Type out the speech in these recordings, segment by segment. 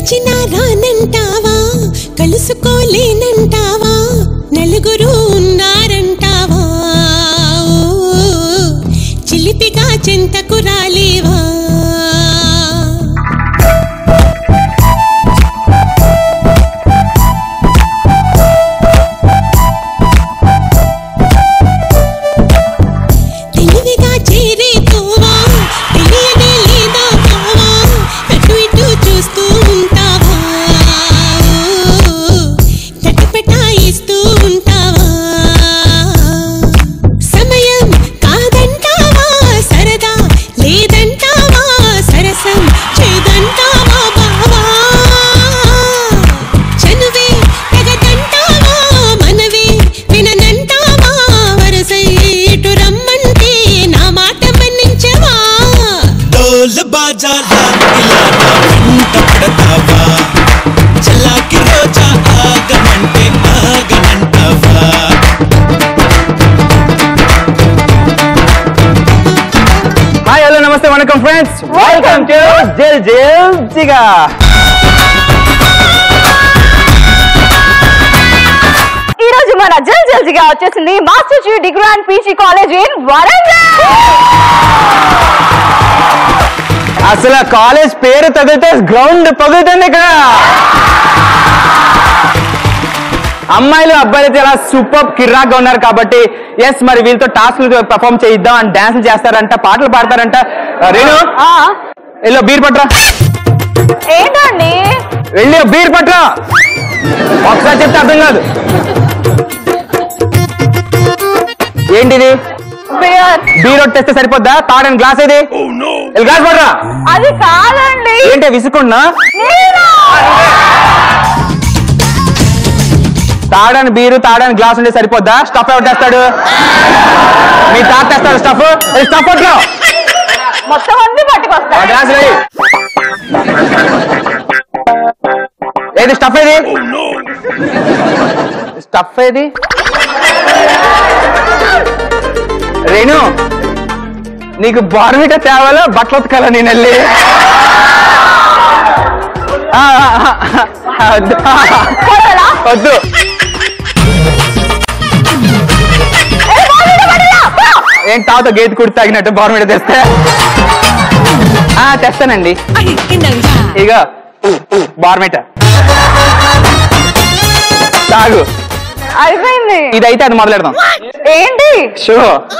పిలిచినా రానంటావా కలుసుకోలేనంటావా నలుగురు ఉన్నారంటావా ఓ, చిలిపిగా చెంతకు రాలేవా తెలివిగా చేరేకోవా తెలియదే లేదా కావా అటు ఇటు చూస్తూ ఉంటావా తటపటాయిస్తూ ఉంటావా సమయం కాదంటావా సరదా లేదంటావా సరసం చేదంటావా బావా చనువే తెగదంటావా మనవే విననంటావా వరసై ఇటు రమ్మంటే నా మాట మన్నించవా డోల్ బాజాలా ఇలా నా వెంట పడతావా చల్లాకి రోజా ఆగమంటే ఆగనంటావా హాయ్ హలో నమస్తే వణకం friends welcome to Jal Jal Jiga ఈ రోజు మన జల్ జల్జీగా వచ్చేసింది master G degree and PG college in Warangal అసలు కాలేజ్ పేరు తగిలితే గ్రౌండ్ పగులుతుంది ఇక్కడ అమ్మాయిలు అబ్బాయిలు అయితే ఇలా సూపర్ కిర్రాక్గా ఉన్నారు కాబట్టి ఎస్ మరి వీళ్ళతో టాస్క్లు పర్ఫామ్ చేయిద్దాం అండ్ డాన్సులు చేస్తారంట పాటలు పాడతారంట ఆ, రేణు ఆ, వెళ్ళి బీర్ పట్రా ఏంటండి వెళ్ళి బీర్ పట్రా ఒకసారి చెప్తే అర్థం కాదు ఏంటిది బియర్ బీర్ తెస్తే సరిపోద్దా తాడని గ్లాస్ ఏది వెళ్ళి గ్లాస్ పట్రా అది కాదండి ఏంటి విసుకున్నా నేనా? తాడని బీరు తాడని గ్లాస్ ఉంటే సరిపోద్దా స్టఫ్ ఎవరు తెస్తాడు మీ తాత తెస్తాడు స్టఫ్ స్టఫ్ అట్లా మొత్తం అన్ని పట్టుకొస్తా గ్లాస్ రెడీ ఏది స్టఫ్ ఏది స్టఫ్ ఏది రేణు నీకు బార్మిట తేవాలో బట్టలు ఉతకాలా నేను వెళ్ళి ఆ, ఆ, ఆ, వద్దు. కొడాలా? వద్దు ఏ, బాగుంది, పడలా, పో. ఏం తాత గేట్ కుడి తాగినట్టు బార్మిట తెస్తే ఆ తెస్తానండి ఇక బార్మిట తాగు అయిపోయింది ఇదైతే అది మొదలెడదాం ఏంటి షో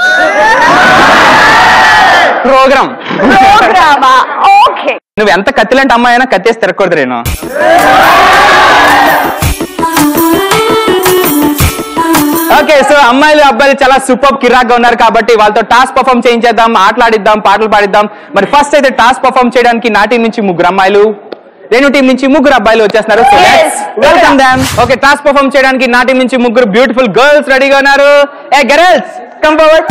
ప్రోగ్రామ్ ప్రోగ్రామా ఓకే నువ్వు ఎంత కత్తిలాంటి అమ్మాయి అయినా కత్తేసి తిరగకూడదు నేను ఓకే సో అమ్మాయిలు అబ్బాయిలు చాలా సూపర్ కిరాక్ గా ఉన్నారు కాబట్టి వాళ్ళతో టాస్క్ పర్ఫామ్ చేయించేద్దాం ఆటలాడిద్దాం పాటలు పాడిద్దాం మరి ఫస్ట్ అయితే టాస్క్ పర్ఫామ్ చేయడానికి నా టీం నుంచి ముగ్గురు అమ్మాయిలు రెండు టీం నుంచి ముగ్గురు అబ్బాయిలు వచ్చేస్తున్నారు Yes. వెల్కమ్ దామ్ ఓకే టాస్క్ పర్ఫామ్ చేయడానికి నా టీం నుంచి ముగ్గురు బ్యూటిఫుల్ గర్ల్స్ రెడీగా ఉన్నారు ఏ గర్ల్స్ కమ్ ఫార్వర్డ్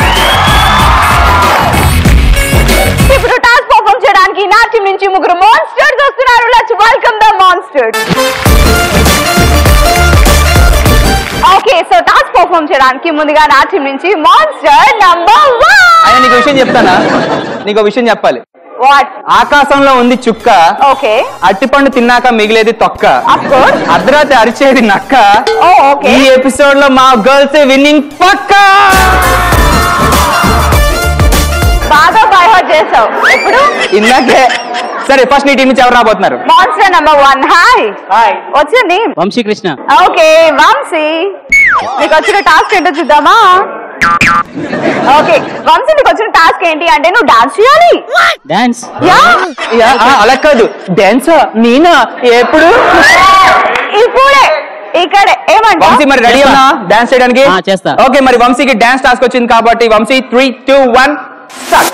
ఇప్పుడు టాస్క్ పర్ఫామ్ చేయడానికి నా టీం నుంచి ముగ్గురు మాన్స్టర్స్ వస్తున్నారు let's welcome the monsters okay so task perform చేయడానికి ముందుగా నా టీం నుంచి మాన్స్టర్ నంబర్ ఆయన వన్ నీకు విషయం చెప్తానా నీకు విషయం చెప్పాలి వాట్ ఆకాశంలో ఉంది చుక్క ఓకే అట్టిపండు తిన్నాక మిగిలేది తొక్క అఫ్ కోర్స్ అర్ధరాత్రి అరిచేది నక్క ఓ ఓకే ఈ ఎపిసోడ్ లో మా గర్ల్స్ విన్నింగ్ పక్క బాగా బై హార్ట్ చేసావు ఇప్పుడు ఇందాకే సరే ఫస్ట్ నీ టీం నుంచి ఎవరు రాబోతున్నారు monster number one hi hi what's your name Vamsikrishna okay Vamsi నీకు వచ్చిన టాస్క్ ఏంటో చూద్దామా ఓకే వంశీ నీకు వచ్చిన టాస్క్ ఏంటి అంటే నువ్వు డాన్స్ చేయాలి డాన్స్ యా యా, ఆ, అలా కాదు డాన్స్ నేనా ఎప్పుడు ఇప్పుడే ఇక్కడే ఏమంటా వంశీ మరి రెడీ చేస్తా. ఉన్నా డాన్స్ చేయడానికి ఆ, చేస్తా. ఓకే మరి వంశీకి డాన్స్ టాస్క్ వచ్చింది కాబట్టి Vamsi three two one start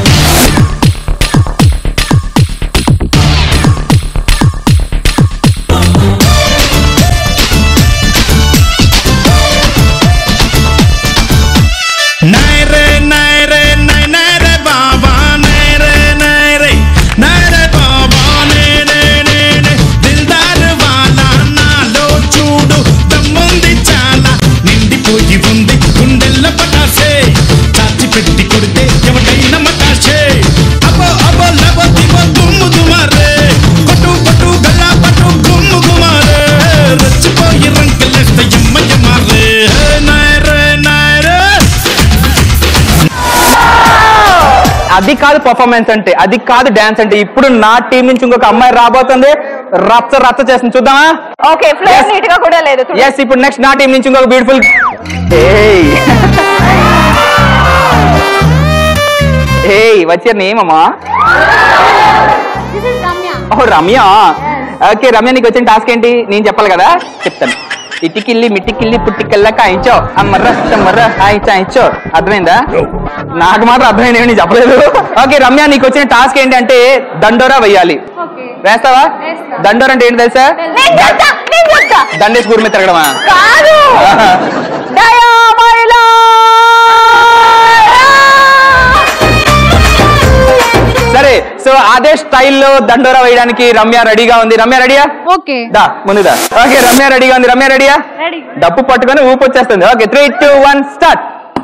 నైరే నైరే నై నైరే బాబా నైరే నైరే నైరే బాబా నేనే నేనే దిల్దార్ వాలా నాలో చూడు దమ్ముంది చాలా నిండిపోయి ఉంది గుండెల్ల పటాసే చాచి పెట్టి కొడితే ఎవడైనా మటాసే అది కాదు పర్ఫార్మెన్స్ అంటే అది కాదు డాన్స్ అంటే ఇప్పుడు నా టీం నుంచి ఇంకొక అమ్మాయి రాబోతుంది రచ్చ రచ్చ చేస్తుంది చూద్దామా ఓకే ఫ్లోర్ Yes. నీట్ గా కూడా లేదు చూడు. ఎస్ ఇప్పుడు నెక్స్ట్ నా టీం నుంచి ఇంకొక బ్యూటిఫుల్ ఏయ్ వచ్చే నేమమ్మా ఓ రమ్య ఓకే రమ్య నీకు వచ్చిన టాస్క్ ఏంటి నేను చెప్పాలి కదా చెప్తాను ఇటికిల్లి మిట్టికిల్లి పుట్టికల్లా కాయించో అమ్మర్ర అమ్మర్ర హాయించో హాయించో అర్థమైందా నాకు మాత్రం అర్థమైంది నేను చెప్పలేదు ఓకే రమ్య నీకు వచ్చిన టాస్క్ ఏంటి అంటే దండోరా వెయ్యాలి వేస్తావా దండోరా అంటే ఏంటి తెలుసా నేను చెప్తా నేను చెప్తా దండేసి గురి మీద తిరగడమా కాదు దయామయులా సరే సో అదే స్టైల్లో దండోరా వేయడానికి రమ్య రెడీగా ఉంది రమ్య రెడీయా ఓకే దా ముందుదా ఓకే రమ్య రెడీగా ఉంది రమ్య రెడీయా రెడీ డప్పు పట్టుకొని ఊపు వచ్చేస్తుంది okay three two one start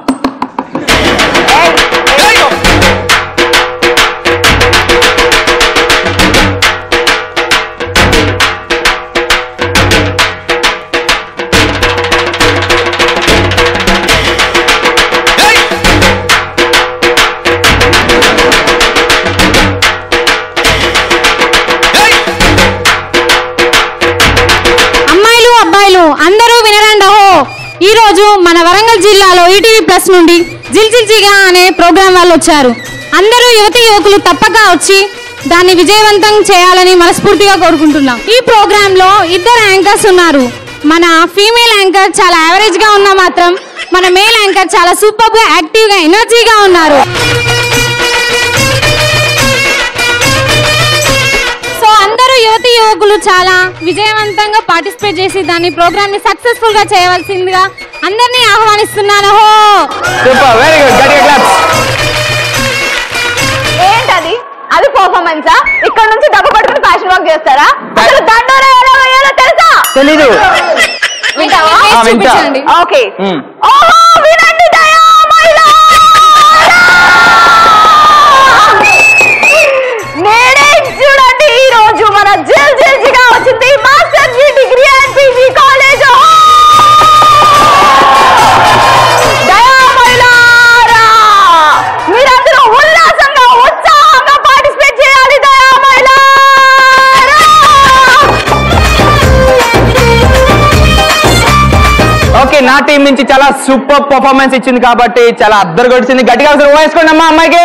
అమ్మాయిలు అబ్బాయిలు అందరూ వినరండి అహో ఈ రోజు మన వరంగల్ జిల్లాలో ఈటీవీ ప్లస్ నుండి జిల్ జిల్ జిగా అనే ప్రోగ్రాం వాళ్ళు వచ్చారు అందరూ యువతి యువకులు తప్పక వచ్చి దాన్ని విజయవంతం చేయాలని మనస్ఫూర్తిగా కోరుకుంటున్నాం ఈ ప్రోగ్రామ్ లో ఇద్దరు యాంకర్స్ ఉన్నారు మన ఫీమేల్ యాంకర్ చాలా యావరేజ్ గా ఉన్నా మాత్రం మన మేల్ యాంకర్ చాలా సూపర్ గా యాక్టివ్ గా ఎనర్జీగా ఉన్నారు సో అందరూ యువతి యువకులు చాలా విజయవంతంగా పార్టిసిపేట్ చేసి దాని ప్రోగ్రామ్ ని సక్సెస్ఫుల్ గా చేయవలసిందిగా అందరినీ ఆహ్వానిస్తున్నాను హో సూపర్ వెరీ గుడ్ గట్టిగా క్లాప్స్ ఏంటది అది పర్ఫార్మెన్సా ఇక్కడ నుంచి డబ్బు పట్టుకుని ఫ్యాషన్ వాక్ చేస్తారా అసలు దండోరా ఎలా వేయాలో తెలుసా తెలీదు వింటావా ఆ, వింటా. చూపించండి ఓకే మ్మ్. ఓహో వినండి దయామయులా నేనే చూడండి ఈ రోజు మన జల్ జల్జిగా వచ్చింది master G degree and PG college దయామయులారా మీరందరూ ఉల్లాసంగా ఉత్సాహంగా పార్టిసిపేట్ చేయాలి దయామయులారా ఓకే నా టీం నుంచి చాలా సూపర్ పర్ఫార్మెన్స్ ఇచ్చింది కాబట్టి చాలా అద్దరు కొట్టింది గట్టిగా ఒకసారి వేసుకోండి అమ్మా అమ్మాయికి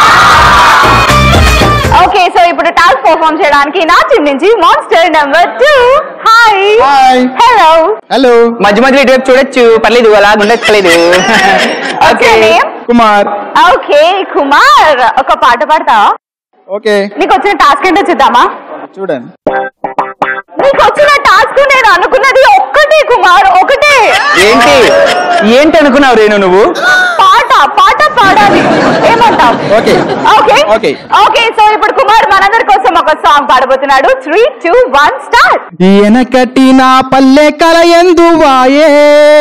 ఓకే సో ఇప్పుడు టాస్క్ పర్ఫామ్ చేయడానికి నా టీం నుంచి monster number two hi hi hello hello మధ్య మధ్యలో ఇటువైపు చూడొచ్చు పర్లేదు అలా ఉండట్లేదు okay your name? Kumar okay Kumar ఒక పాట పాడతావా ఓకే నీకు వచ్చిన టాస్క్ ఏంటో చూద్దామా చూడండి నీకు వచ్చిన టాస్క్ నేను అనుకున్నది ఒక్కటే కుమార్ ఒకటే ఏంటి ఏంటి అనుకున్నావు రేణు నువ్వు పాట పాట పాడాలి ఏమంటావు okay okay Okay. Okay so ఇప్పుడు కుమార్ మనందరి కోసం ఒక సాంగ్ పాడబోతున్నాడు త్రీ టూ వన్ స్టార్ట్ వెనకటి నా పల్లె కలయందు వాయే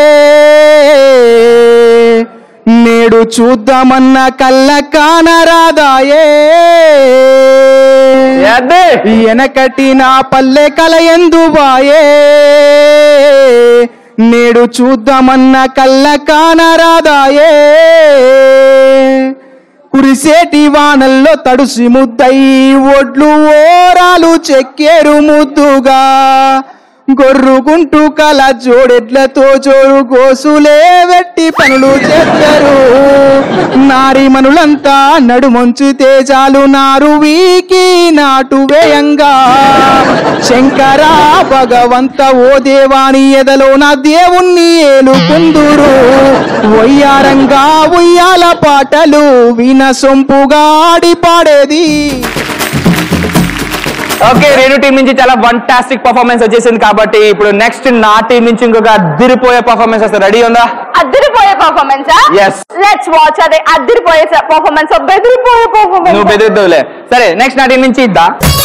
నేడు చూద్దామన్న కళ్ళ కానరాదాయే అదే వెనకటి నా పల్లె కలయందు వాయే నేడు చూద్దామన్న కళ్ళ కానరాదాయే కురిసేటి వానల్లో తడుసి ముద్దై ఒడ్లు ఓరాలు చెక్కేరు ముద్దుగా గొర్రుకుంటూ కల జోడెడ్లతో జోరు గోసులే వెట్టి పనులు చేస్తారు నారి మనులంతా నడుమొంచు తేజాలు నారు వీకి నాటు వేయంగా శంకర భగవంత ఓ దేవాని ఎదలో నా దేవుణ్ణి ఏలుకుందురు వయ్యారంగా ఉయ్యాల పాటలు విన సొంపుగా ఆడి పాడేది ఓకే రేణు టీం నుంచి చాలా ఫంటాస్టిక్ పర్ఫార్మెన్స్ వచ్చేసింది కాబట్టి ఇప్పుడు నెక్స్ట్ నా టీం నుంచి ఇంకొక అదిరిపోయే పర్ఫార్మెన్స్ వస్తుంది రెడీ ఉందా అద్దరిపోయే పర్ఫార్మెన్స్ Yes. లెట్స్ వాచ్ అదే అద్దరిపోయే పర్ఫార్మెన్స్ బెదిరిపోయే నువ్వు పర్ఫార్మెన్స్ బెదిరిద్దావులే సరే నెక్స్ట్ నా టీం నుంచి ఇద్దా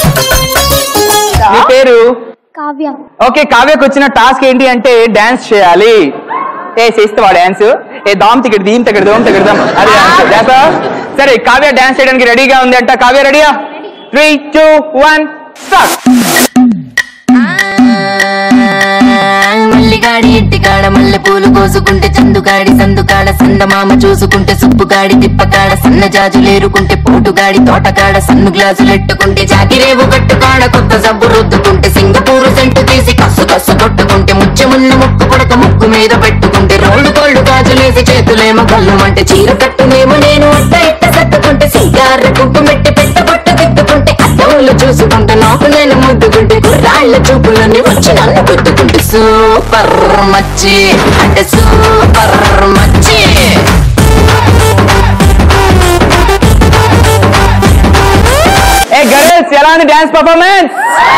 నీ పేరు కావ్య ఓకే కావ్యకు వచ్చిన టాస్క్ ఏంటి అంటే డాన్స్ చేయాలి ఏ చేస్తావా డాన్స్ ఏ దామ్ తికడి దీం తికడి దోమ్ తికడి దాం అది dance. చేస్తావా? సరే కావ్య డాన్స్ చేయడానికి రెడీగా ఉంది అంట కావ్య రెడీయా త్రీ టూ వన్ స్టార్ట్ మల్లిగాడి ఇంటికాడ మల్లె పూల పూలు కోసుకుంటే చందుగాడి సందుకాడ సందమామ చూసుకుంటే సుప్పుగాడి తిప్పకాడ సన్న జాజులేరుకుంటే పోటుగాడి తోటకాడ సన్ను గ్లాసులెట్టుకుంటే జాకిరేవు కట్టుకాడ కొత్త సబ్బు రుద్దుకుంటే సింగపూరు సెంటు తీసి కస్సు కస్సు కొట్టుకుంటే ముచ్చమున్న ముక్కు పుడక ముక్కు మీద పెట్టుకుంటే రోడ్డు కోళ్ళు గాజులేసి చేతులేమో కళ్ళు అంటే చీర కట్టునేమో నేను అట్ట ఇట్ట సట్టుకుంటే సింగార కుంకుమెట్టి పెట్ట బొట్ట తిట్టుకుంటే అద్దములు చూసుకుంటే నాకు నేను ముద్దుకుంటే కుర్రాళ్ళ చూపులని వచ్చి నన్ను గుద్దుకుంటే సూపర్ మచ్చి అంటే సూపర్ మచ్చి ఏ గర్ల్స్ ఎలా ఉంది డాన్స్ పర్ఫార్మెన్స్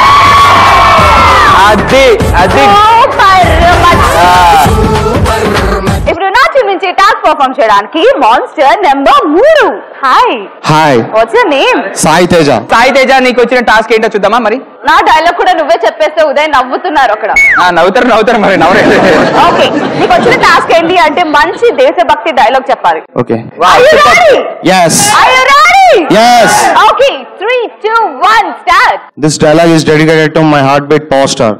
అది అది సూపర్ మచ్. ఇప్పుడు నా టీం నుంచి టాస్క్ పర్ఫామ్ చేయడానికి మాన్స్టర్ నెంబర్ మూడు hi hi what's your name Sai Teja Sai Teja నీకు వచ్చిన టాస్క్ ఏంటో చూద్దామా మరి నా డైలాగ్ కూడా నువ్వే చెప్పేస్తే ఉదయ్ నవ్వుతున్నారు అక్కడ ఆ, నవ్వుతారు నవ్వుతారు మరి నవ్వలేదు ఓకే నీకు వచ్చిన టాస్క్ ఏంటి అంటే మంచి దేశభక్తి డైలాగ్ చెప్పాలి okay Are you ready? Yes Are you ready? Yes Okay, three, two, one, start. This dialogue is dedicated to my heart beat power star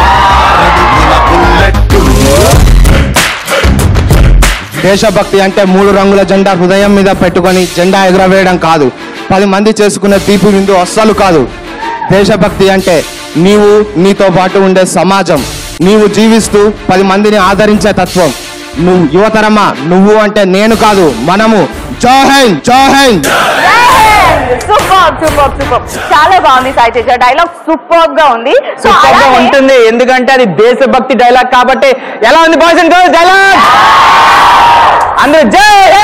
దేశభక్తి అంటే మూడు రంగుల జెండా హృదయం మీద పెట్టుకొని జెండా ఎగురవేయడం కాదు పది మంది చేసుకునే తీపి విందు అస్సలు కాదు దేశభక్తి అంటే నీవు నీతో పాటు ఉండే సమాజం నీవు జీవిస్తూ పది మందిని ఆదరించే తత్వం నువ్వు యువతరమా నువ్వు అంటే నేను కాదు మనము జోహెన్ జోహెన్ సూపర్ సూపర్ సూపర్ చాలా బాగుంది సాయి తేజ డైలాగ్ సూపర్ గా ఉంది సో సూపర్ గా ఉంటుంది ఎందుకంటే అది దేశభక్తి డైలాగ్ కాబట్టి ఎలా ఉంది బాయ్స్ అండ్ గర్ల్స్ డైలాగ్ అందరూ జై హే!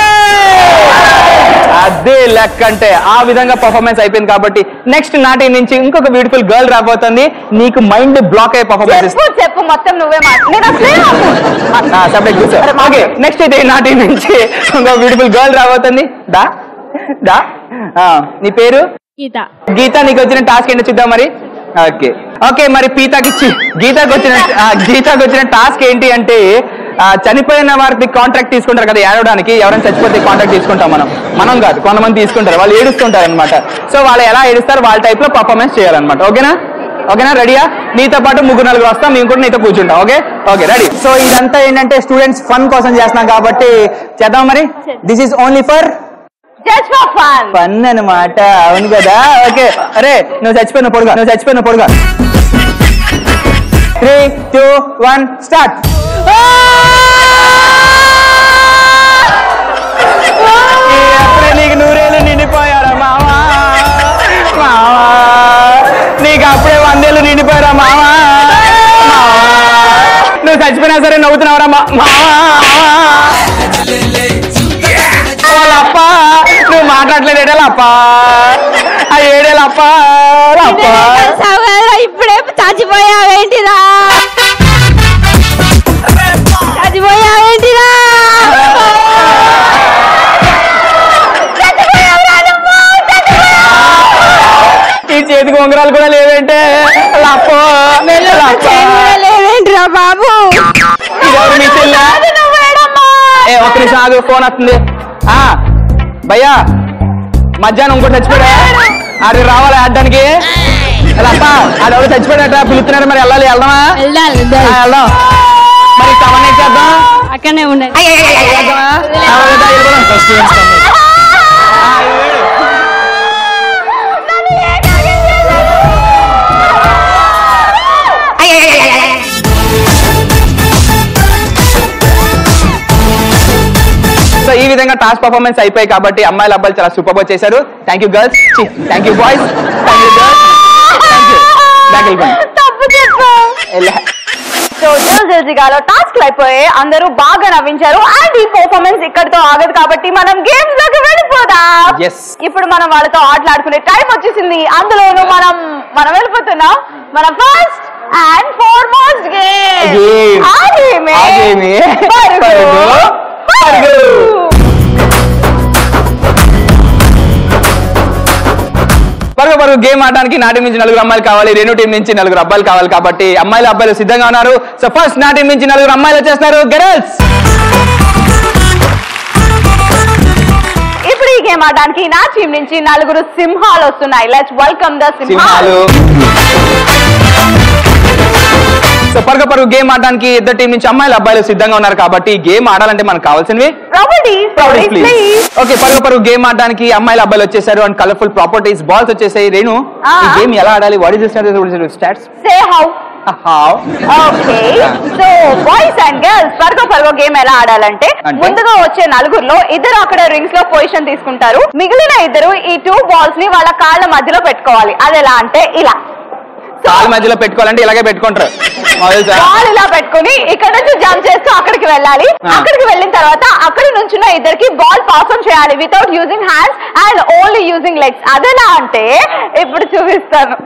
అదే లెక్క అంటే ఆ విధంగా పర్ఫార్మెన్స్ అయిపోయింది కాబట్టి నెక్స్ట్ నాటి నుంచి ఇంకొక బ్యూటిఫుల్ గర్ల్ రాబోతుంది నీకు మైండ్ బ్లాక్ అయ్యే పర్ఫార్మెన్స్ చెప్పు చెప్పు మొత్తం నువ్వే మాట నేను అసలే ఆపు. సబ్జెక్ట్ కూర్చో అరే, మాకు- ఓకే నెక్స్ట్ అయితే నాటి నుంచి ఇంకో బ్యూటిఫుల్ గర్ల్ రాబోతుంది దా దా ఆ, నీ పేరు గీత గీత నీకు వచ్చిన టాస్క్ ఏంటో చూద్దాం మరి ఓకే ఓకే మరి పీతాకి ఇచ్చి గీతకు వచ్చిన ఆ, గీతకు వచ్చిన టాస్క్ ఏంటి అంటే ఆ, చనిపోయిన వారికి కాంట్రాక్ట్ తీసుకుంటారు కదా ఏడవడానికి ఎవరైనా చచ్చిపోతే కాంట్రాక్ట్ తీసుకుంటాం మనం మనం కాదు కొంతమంది తీసుకుంటారు వాళ్ళు ఏడుస్తుంటారు అనమాట సో వాళ్ళు ఎలా ఏడుస్తారు వాళ్ళ టైప్ లో పర్ఫార్మెన్స్ చేయాలన్నమాట ఓకేనా ఓకేనా రెడీయా నీతో పాటు ముగ్గురు నలుగురు వస్తాం మేము కూడా నీతో కూర్చుంటాం ఓకే ఓకే రెడీ సో ఇదంతా ఏంటంటే స్టూడెంట్స్ ఫన్ కోసం చేస్తున్నాం కాబట్టి చేద్దాం మరి this is only for just for fun fun అనమాట అవును కదా ఓకే అరే నువ్వు చచ్చిపోయిన పొడుగా నువ్వు చచ్చిపోయిన పొడుగా త్రీ టూ వన్ స్టార్ట్ అప్పుడే నీకు నూరేళ్ళు నిండిపోయారా మావా మావా నీకు అప్పుడే వందేళ్ళు నిండిపోయారా మావా మావా నువ్వు చచ్చిపోయినా సరే నవ్వుతున్నావురా మా మావా వాళ్ళప్ప నువ్వు మాట్లాడలేదు ఏడేలప్ప ఆ ఏడేలప్ప అప్ప ఇప్పుడే చచ్చిపోయావేంటిరా చచ్చిపోయావేంటిరా ఈ చేతికి ఉంగరాలు కూడా లేవేంటే లప్ప లప్ప లేవేంటిరా బాబు ఇదెవరు నీ చెల్లె? ఏ ఒక్క నిమిషం ఆగు ఫోన్ వస్తుంది ఆ భయ్యా మధ్యాహ్నం ఇంకోటి చచ్చిపోయా ఆడి రావాలి ఆడడానికి లప్ప ఆడెవరు చచ్చిపోయాడట పిలుస్తున్నారు మరి వెళ్ళాలి వెళ్దామా వెళ్ళాలి ఆ, వెళ్దాం మరి కవర్ చేద్దాం అక్కడనే ఉండండి చేద్దామా? ఆ, వెళ్దాం, వెళ్ళిపోదాం. ఆ, ఏడు. సో ఈ విధంగా టాస్క్ పర్ఫార్మెన్స్ అయిపోయి కాబట్టి అమ్మాయిలు అబ్బాయిలు చాలా సూపర్ చేశారు thank you girls thank you boys thank you girls thank you back వెళ్ళిపోండి తప్పు చెప్పు వెళ్ళా. సో జల్ జల్జిగాలో టాస్క్ అయిపోయి అందరూ బాగా నవ్వించారు అండ్ ఈ పర్ఫార్మెన్స్ ఇక్కడితో ఆగదు కాబట్టి మనం గేమ్స్ లోకి వెళ్ళిపోదాం Yes. ఇప్పుడు మనం వాళ్ళతో ఆటలాడుకునే టైం వచ్చేసింది అందులోనూ మనం మనం వెళ్ళిపోతున్నాం మన first and foremost game Game. ఆ గేమే ఆ గేమే. పరుగు పరుగు. పరుగు పరుగు పరుగు గేమ్ ఆడడానికి నాటి నుంచి నలుగురు అమ్మాయిలు కావాలి రెండు టీం నుంచి నలుగురు అబ్బాయిలు కావాలి కాబట్టి అమ్మాయిలు అబ్బాయిలు సిద్ధంగా ఉన్నారు సో ఫస్ట్ నా టీం నుంచి నలుగురు అమ్మాయిలు వచ్చేస్తున్నారు గర్ల్స్ ఇప్పుడు ఈ గేమ్ ఆడడానికి నా టీం నుంచి నలుగురు సింహాలు వస్తున్నాయి లెట్స్ వెల్కమ్ ద సింహాలు సింహాలు సో పరుగు పరుగు గేమ్ ఆడడానికి ఇద్దరు టీం నుంచి అమ్మాయిలు అబ్బాయిలు సిద్ధంగా ఉన్నారు కాబట్టి గేమ్ ఆడాలంటే మనకు కావాల్సినవి ప్రాపర్టీస్ ప్రాపర్టీస్ ప్లీజ్ ఓకే పరుగు పరుగు గేమ్ ఆడడానికి అమ్మాయిలు అబ్బాయిలు వచ్చేసారు అండ్ కలర్ఫుల్ ప్రాపర్టీస్ బాల్స్ వచ్చేసాయి రేణు ఆ. ఈ గేమ్ ఎలా ఆడాలి what is stats say how how okay so boys and girls పర్గో పర్గో గేమ్ ఎలా ఆడాలంటే అంటే? ముందుగా వచ్చే నలుగురిలో ఇద్దరు అక్కడ రింగ్స్ లో పొజిషన్ తీసుకుంటారు మిగిలిన ఇద్దరు ఈ టూ బాల్స్ ని వాళ్ళ కాళ్ళ మధ్యలో పెట్టుకోవాలి అది ఎలా అంటే ఇలా కాలు మధ్యలో పెట్టుకోవాలంటే ఇలాగే పెట్టుకుంటారు మాకు తెలుసా? బాల్ ఇలా పెట్టుకుని ఇక్కడ నుంచి జంప్ చేస్తూ అక్కడికి వెళ్ళాలి ఆ. అక్కడికి వెళ్ళిన తర్వాత అక్కడి నుంచిన ఇద్దరికి బాల్ పాస్ ఆన్ చేయాలి without using hands and only using legs అదెలా అంటే ఇప్పుడు చూపిస్తాను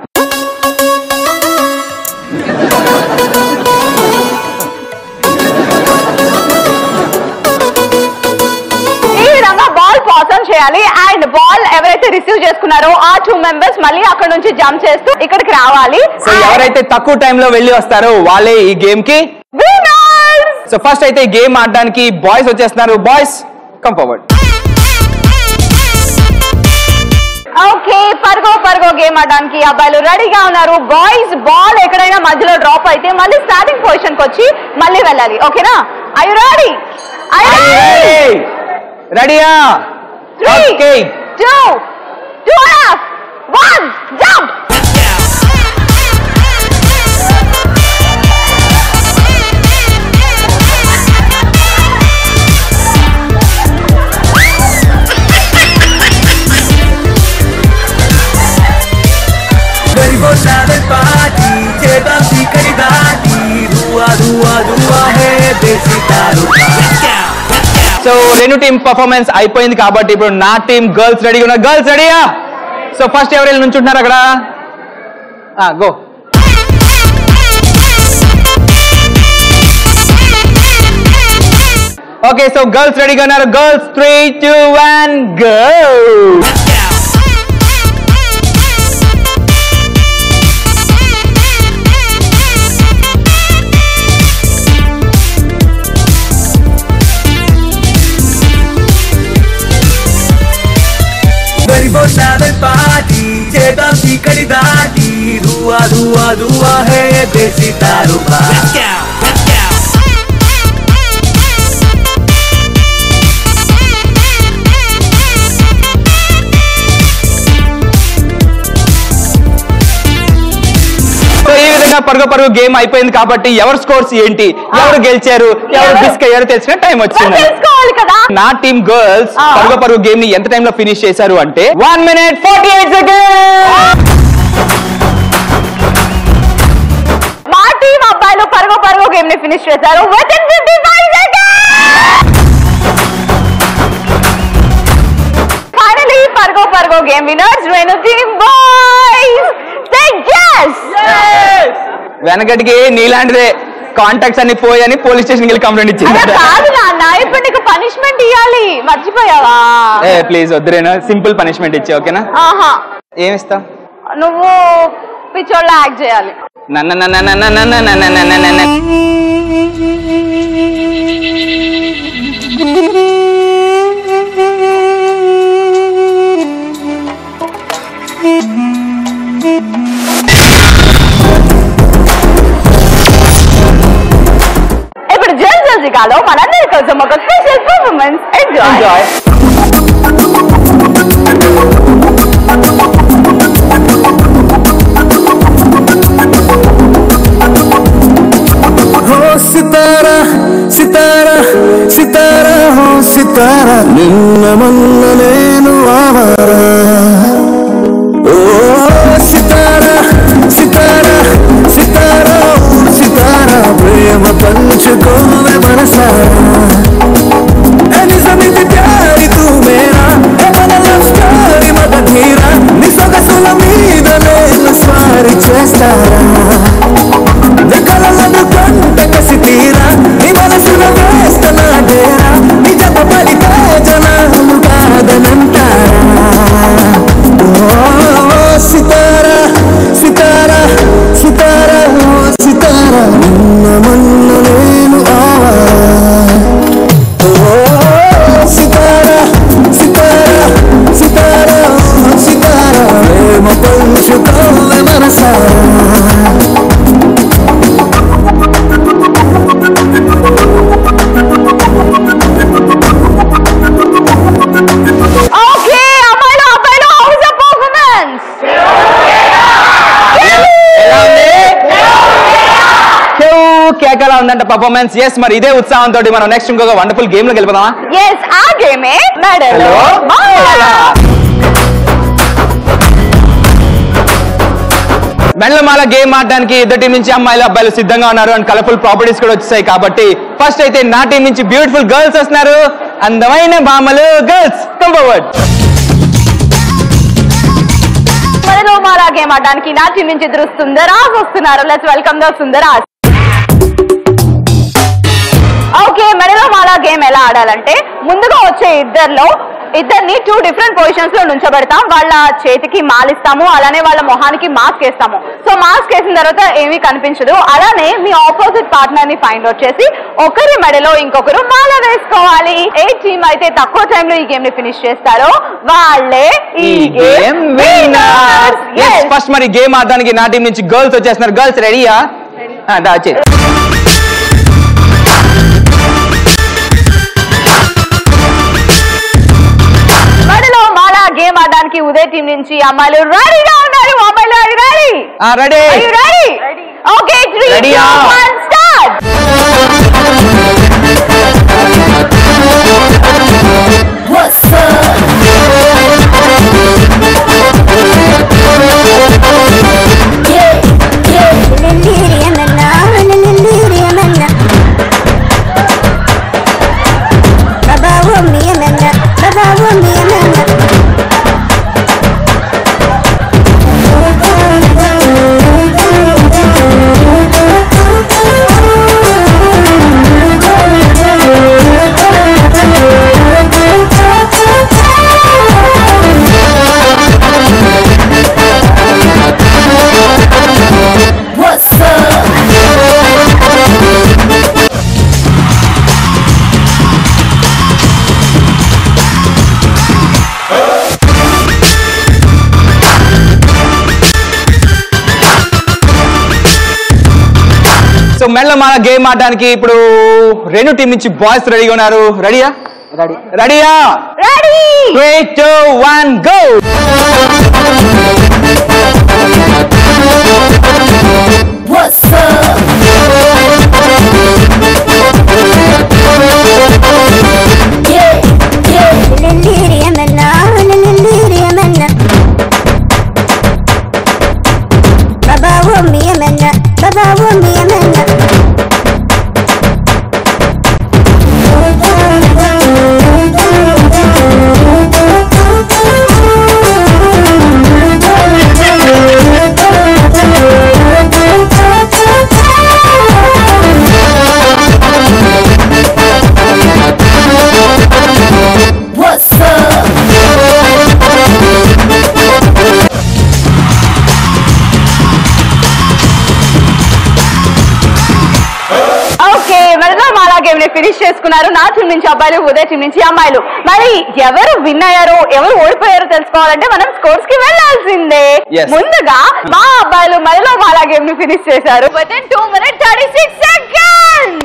ఈ విధంగా బాల్ పాస్ ఆన్ చేయాలి అండ్ బాల్ ఎవరైతే రిసీవ్ చేసుకున్నారో ఆ టూ మెంబర్స్ మళ్ళీ అక్కడ నుంచి జంప్ చేస్తూ ఇక్కడికి రావాలి సో ఎవరైతే తక్కువ టైంలో వెళ్ళి వస్తారో వాళ్ళే ఈ గేమ్ కి Winners! సో ఫస్ట్ అయితే ఈ గేమ్ ఆడడానికి బాయ్స్ వచ్చేస్తున్నారు బాయ్స్ కమ్ ఫార్వర్డ్ ఓకే పర్గో పర్గో గేమ్ ఆడడానికి అబ్బాయిలు రెడీగా ఉన్నారు బాయ్స్ బాల్ ఎక్కడైనా మధ్యలో డ్రాప్ అయితే మళ్ళీ స్టార్టింగ్ పొజిషన్ కి వచ్చి మళ్ళీ వెళ్ళాలి ఓకేనా ఐ రెడీ ఐ రెడీయా okay two two half one jump गरीबों सादर पार्टी जेबा भी करी दाटी धुआ धुआ धुआ है देसी दारू का సో రెండు టీం పర్ఫార్మెన్స్ అయిపోయింది కాబట్టి ఇప్పుడు నా టీం గర్ల్స్ రెడీగా ఉన్నారు గర్ల్స్ రెడీయా సో ఫస్ట్ ఎవరు వెళ్ళి నుంచుంటున్నారు అక్కడ గో ఓకే సో గర్ల్స్ రెడీగా ఉన్నారు girls three two one go गरीबों सादर पार्टी जेबा भी करी दाटी धुआ धुआ धुआ है देसी दारू का సో ఈ విధంగా పరుగు పరుగు గేమ్ అయిపోయింది కాబట్టి ఎవరు స్కోర్స్ ఏంటి ఎవరు గెలిచారు ఎవరు ఎవరు- డిస్క్ అయ్యారు తెలిసిన టైం మరి వచ్చింది తెలుసుకోవాలి కదా నా టీమ్ గర్ల్స్ ఆ. పరుగు పరుగు గేమ్ ని ఎంత టైం లో ఫినిష్ చేశారు అంటే one minute forty eight second మా టీం అబ్బాయిలు పరుగు పరుగు గేమ్ ని ఫినిష్ చేశారు with within fifty five finally పరుగు పరుగు గేమ్ వినర్స్ రేణు టీమ్ బాయ్స్ సే yes వెనకటికి నీలాంటిదే కాంటాక్ట్స్ అన్ని పోయని పోలీస్ స్టేషన్ వెళ్ళి కంప్లైంట్ ఇచ్చింది అలా కాదు నాన్న ఇప్పుడు నీకు పనిష్మెంట్ ఇవ్వాలి మర్చిపోయావా ఏ ప్లీజ్ వద్దురేనా సింపుల్ పనిష్మెంట్ ఇచ్చే ఓకేనా ఆహా ఏమిస్తా నువ్వు పిచ్చోళ్ళ యాక్ట్ చేయాలి నన్న నన్న నన్న నన్న నన్న నన్న నన్న ఇప్పుడు జల్ జల్ జిగాలో మనందరి కోసం ఒక స్పెషల్ పర్ఫార్మెన్స్ ఎంజాయ్ ఎంజాయ్ हो सितारा सितारा सितारा हो सितारा నిన్న మొన్న నేను ఆవారా ఓ సితారా సితారా సితారా ఓ సితారా ప్రేమ పంచుకోవే మనసారా ఏ నిజమిది ప్యారి తూ మేరా ఏ మన లవ్ స్టోరీ మత ధీరా నీ సొగసుల మీద నేను స్వారీ చేస్తారా కలలను కంట కసి తీరా నీ మనసున వేస్తన డేరా నిజమ పడితే జనాలు కాదనంటారా కేకలా ఉందంట పర్ఫార్మెన్స్ ఎస్ మరి ఇదే ఉత్సాహంతో మనం నెక్స్ట్ ఇంకొక వండర్ఫుల్ గేమ్ లోకి వెళ్ళిపోదామా ఎస్ ఆ గేమే మెడల్ హలో మెల్లమాల గేమ్ ఆడడానికి ఇద్దరు టీం నుంచి అమ్మాయిలు అబ్బాయిలు సిద్ధంగా ఉన్నారు అండ్ కలర్ఫుల్ ప్రాపర్టీస్ కూడా వచ్చాయి కాబట్టి ఫస్ట్ అయితే నా టీం నుంచి బ్యూటిఫుల్ గర్ల్స్ వస్తున్నారు అందమైన బామ్మలు గర్ల్స్ కమ్ ఫార్వర్డ్ మనలో మాలా గేమ్ ఆడడానికి నా టీం నుంచి ఇద్దరు సుందరాజ్ వస్తున్నారు let's welcome the Sundaraj okay మనలో మాలా గేమ్ ఎలా ఆడాలంటే ముందుగా వచ్చే ఇద్దరిలో ఇద్దరిని టూ డిఫరెంట్ పొజిషన్స్ లో నుంచోబెడతాం వాళ్ళ చేతికి మాలిస్తాము అలానే వాళ్ళ మొహానికి మాస్క్ వేస్తాము సో మాస్క్ వేసిన తర్వాత ఏమీ కనిపించదు అలానే మీ ఆపోజిట్ పార్ట్నర్ ని ఫైండ్ అవుట్ చేసి ఒకరి మెడలో ఇంకొకరు మాల వేసుకోవాలి ఏ టీం అయితే తక్కువ టైంలో ఈ గేమ్ ని ఫినిష్ చేస్తారో వాళ్ళే ఈ గేమ్ విన్నర్స్ ఫస్ట్ మరి గేమ్ ఆడడానికి నా టీం నుంచి గర్ల్స్ వచ్చేస్తున్నారు గర్ల్స్ రెడీయా వచ్చే మనలో మాలా గేమ్ ఆడడానికి ఉదయ్ టీం నుంచి అమ్మాయిలు రెడీగా ఉన్నారు అమ్మాయిలు ready ready ready okay three Ready, ah. Start so మెల్ల మన గేమ్ ఆడడానికి ఇప్పుడు రెండు టీం నుంచి బాయ్స్ రెడీగా ఉన్నారు రెడీయా రెడీ రెడీయా ready three two one go okay మనలో మాలా గేమ్ ని ఫినిష్ చేసుకున్నారు నా టీం నుంచి అబ్బాయిలు ఉదయ్ టీం నుంచి అమ్మాయిలు మరి ఎవరు విన్ అయ్యారో ఎవరు ఓడిపోయారో తెలుసుకోవాలంటే మనం స్కోర్స్ కి వెళ్ళాల్సిందే Yes. ముందుగా మా అబ్బాయిలు మనలో మాలా గేమ్ ని ఫినిష్ చేశారు with in two minutes thirty six second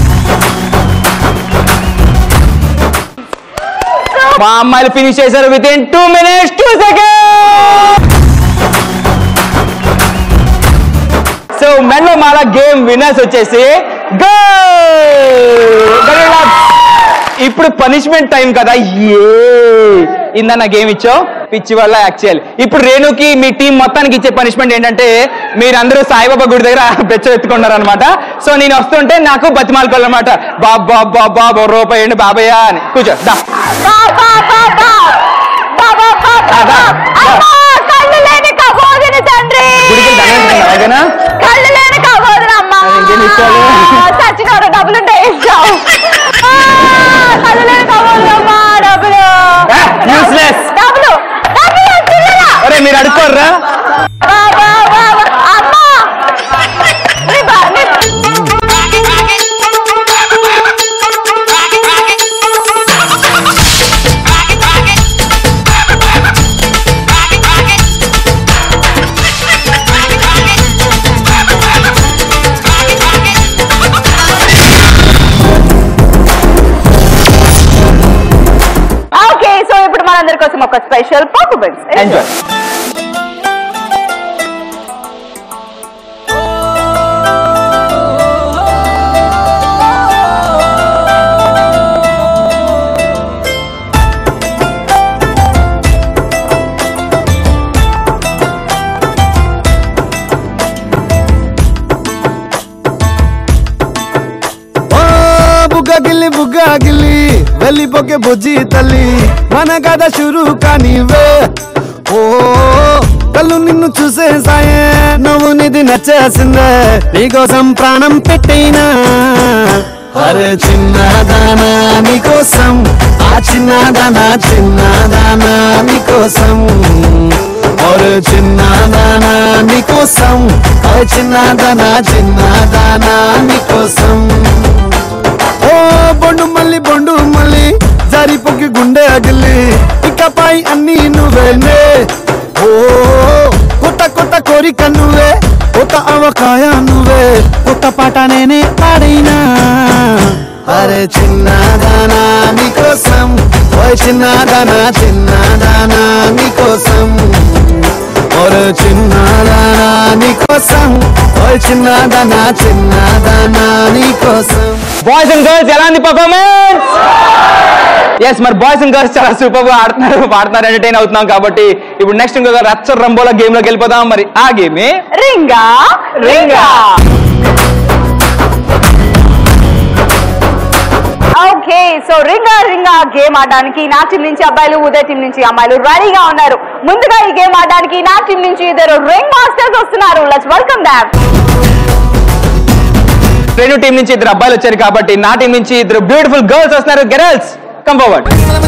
మా అమ్మాయిలు ఫినిష్ చేశారు with in two minutes two second so మెల్లో మాల గేమ్ విన్నర్స్ వచ్చేసి గర్ల్ ఇప్పుడు పనిష్మెంట్ టైం కదా ఏ ఇందన్న గేమ్ ఇచ్చావు పిచ్చి వల్ల యాక్చువల్ ఇప్పుడు రేణుకి మీ టీం మొత్తానికి ఇచ్చే పనిష్మెంట్ ఏంటంటే మీరందరూ సాయిబాబా గుడి దగ్గర బెచ్చ ఎత్తుకున్నారు అనమాట సో నేను వస్తుంటే నాకు బతిమాలుకోవాలన్నమాట బాబ్ బాబ్ బాబ్ బాబ్ ఓ రూపాయి ఏంటి బాబయ్య అని కూర్చో దా బాబా బాబా బాబా బాబా అమ్మా కళ్ళు లేని కబోదిని తండ్రి గుడికి దండం పెట్టుకున్నావా, ఓకేనా? కళ్ళు లేని కబోదిని అమ్మా అది ఇంకేం ఇచ్చావు? చచ్చినారు డబ్బులు ఉంటే ఇచ్చావు ఆ, కళ్ళు లేని కబోదిని అమ్మా డబ్బులు Ah, useless. డబ్బులు డబ్బులు చిల్లర అరే మీరు అడుక్కోర్రా బాబా బాబా అమ్మా నీ బా- నీ- ఓకే సో ఇప్పుడు మనందరి కోసం ఒక స్పెషల్ పర్ఫార్మెన్స్ ఎంజాయ్ ఆగిలి వెళ్ళిపోకే బుజ్జి తల్లి మన కథ షురు కానివే ఓ కళ్ళు నిన్ను చూసేసాయే నువ్వు నిధి నచ్చేసిందే నీకోసం ప్రాణం పెట్టైనా అరే చిన్నదానా నీకోసం ఆ చిన్నదానా చిన్నదానా నీకోసం ఒరే చిన్నదానా నీకోసం అరే చిన్నదానా చిన్నదానా నీకోసం ఓ బొండు మళ్ళీ బొండు మళ్ళీ జారిపోకి గుండె అగిలి ఇకపై అన్ని నువ్వేనే ఓ కొత్త కొత్త కోరిక నువ్వే కొత్త అవకాయ నువ్వే కొత్త పాట నేనే పాడైనా అరే చిన్నదానా నీకోసం ఓ చిన్నదానా చిన్నదానా నీకోసం ఒరే చిన్నదానా నీకోసం ఓ చిన్నదానా చిన్నదానా నీకోసం బాయ్స్ అండ్ గర్ల్స్ ఎలా ఉంది పర్ఫార్మెన్స్ ఎస్ మరి బాయ్స్ అండ్ గర్ల్స్ చాలా సూపర్ గా ఆడుతున్నారు పాడుతున్నారు ఎంటర్టైన్ అవుతున్నాం కాబట్టి ఇప్పుడు నెక్స్ట్ ఇంకొక రచ్చ రంబోల గేమ్ లోకి వెళ్ళిపోదాం మరి ఆ గేమే రింగా రింగా ఓకే సో రింగా రింగా గేమ్ ఆడడానికి నా టీం నుంచి అబ్బాయిలు ఉదయ్ టీం నుంచి అమ్మాయిలు రెడీగా ఉన్నారు ముందుగా ఈ గేమ్ ఆడడానికి నా టీం నుంచి ఇద్దరు రింగ్ మాస్టర్స్ వస్తున్నారు లెట్స్ వెల్కమ్ దామ్ రెండు టీం నుంచి ఇద్దరు అబ్బాయిలు వచ్చారు కాబట్టి నా టీం నుంచి ఇద్దరు బ్యూటిఫుల్ గర్ల్స్ వస్తున్నారు గర్ల్స్ కమ్ ఫార్వర్డ్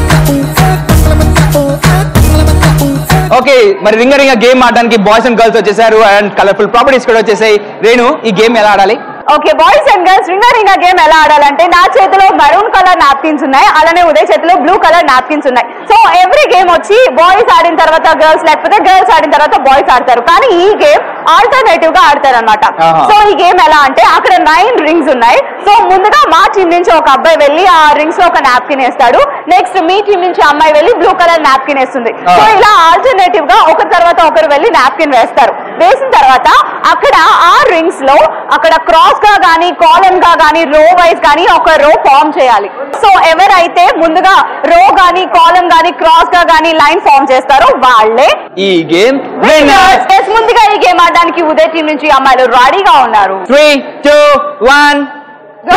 ఓకే మరి రింగ రింగ గేమ్ ఆడడానికి బాయ్స్ అండ్ గర్ల్స్ వచ్చేసారు అండ్ కలర్ఫుల్ ప్రాపర్టీస్ కూడా వచ్చేసాయి రేణు ఈ గేమ్ ఎలా ఆడాలి ఓకే బాయ్స్ అండ్ గర్ల్స్ రింగా రింగా గేమ్ ఎలా ఆడాలంటే నా చేతిలో మరూన్ కలర్ నాప్కిన్స్ ఉన్నాయి అలానే ఉదయ్ చేతిలో బ్లూ కలర్ నాప్కిన్స్ ఉన్నాయి సో ఎవ్రీ గేమ్ వచ్చి బాయ్స్ ఆడిన తర్వాత గర్ల్స్ లేకపోతే గర్ల్స్ ఆడిన తర్వాత బాయ్స్ ఆడతారు కానీ ఈ గేమ్ ఆల్టర్నేటివ్ గా ఆడతారు అనమాట ఆహా. సో ఈ గేమ్ ఎలా అంటే అక్కడ నైన్ రింగ్స్ ఉన్నాయి సో ముందుగా మా టీం నుంచి ఒక అబ్బాయి వెళ్ళి ఆ రింగ్స్ లో ఒక నాప్కిన్ వేస్తాడు నెక్స్ట్ మీ టీం నుంచి అమ్మాయి వెళ్ళి బ్లూ కలర్ నాప్కిన్ వేస్తుంది ఆ. సో ఇలా ఆల్టర్నేటివ్ గా ఒకరి తర్వాత ఒకరు వెళ్ళి నాప్కిన్ వేస్తారు వేసిన తర్వాత అక్కడ ఆ రింగ్స్ లో అక్కడ క్రాస్ గా గానీ కాలమ్ గా గానీ రో వైజ్ గానీ ఒక రో ఫామ్ చేయాలి సో ఎవరైతే ముందుగా రో గానీ కాలమ్ గానీ క్రాస్ గా గానీ లైన్ ఫామ్ చేస్తారో వాళ్ళే ఈ గేమ్ Yes, ముందుగా ఈ గేమ్ ఆడడానికి ఉదయ్ టీం నుంచి అమ్మాయిలు రెడీగా ఉన్నారు three two one go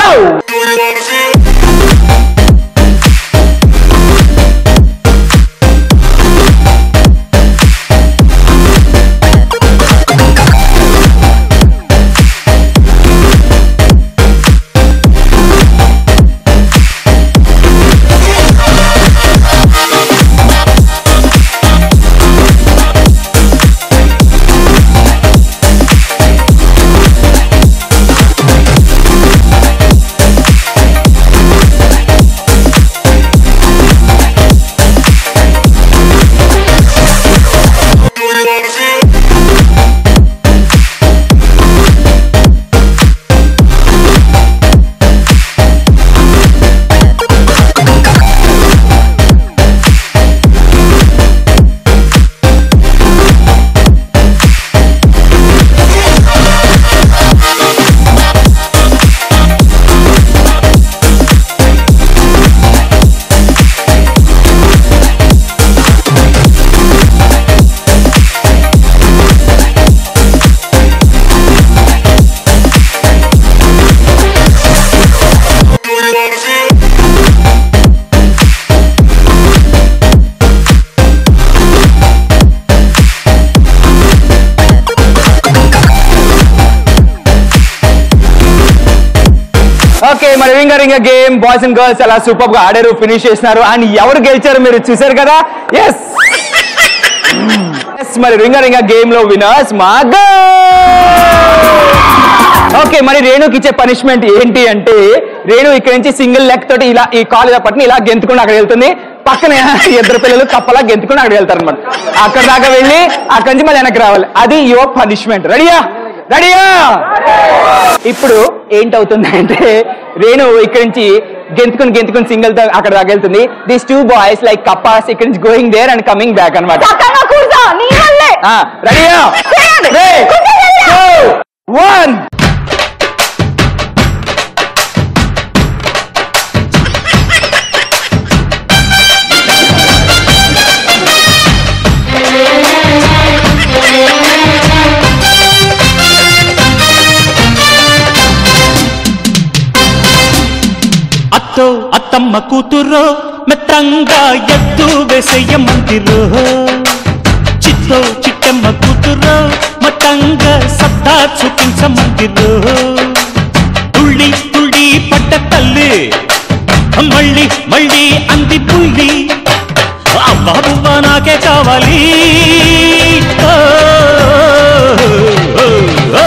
okay మరి రింగ రింగ గేమ్ బాయ్స్ అండ్ గర్ల్స్ అలా సూపర్ గా ఆడారు ఫినిష్ చేసినారు అండ్ ఎవరు గెలిచారు మీరు చూసారు కదా ఎస్ ఎస్ మరి రింగ రింగ గేమ్ లో వినర్స్ మా ఓకే మరి రేణుకి ఇచ్చే పనిష్మెంట్ ఏంటి అంటే రేణు ఇక్కడ నుంచి సింగిల్ లెగ్ తోటి ఇలా ఈ కాలు ఇలా పట్టుకుని ఇలా గెంతుకుని అక్కడ వెళ్తుంది పక్కన ఇద్దరు పిల్లలు కప్పలా గెంతుకుని అక్కడ వెళ్తారు అనమాట అక్కడ దాకా వెళ్ళి అక్కడి నుంచి మళ్ళీ వెనక్కి రావాలి అది యువర్ పనిష్మెంట్ రెడీయా రెడీయా ఇప్పుడు ఏంటవుతుంది అంటే రేణు ఇక్కడి నుంచి గెంతుకుని గెంతుకుని సింగిల్ తో అక్కడ దాకా వెళ్తుంది this two boys like cups ఇక్కడ నుంచి going there and coming back అనమాట చక్కగా కూర్చో నీ వల్లే రెడీయా చేయండి. త్రీ టూ వన్ అత్తో అత్తమ్మ కూతురో మెత్తంగా ఎత్తు వేసేయమంతిరో చిత్తో చిట్టమ్మ కూతురో మతంగా సత్తా చూపించమంతిరో తుళ్ళి తుళ్ళి పడ్డ తల్లి మళ్ళీ మళ్ళీ అంది పుల్లి అబ్బా బువ్వ నాకే కావాలి ఓ, ఓ, ఓ, ఓ.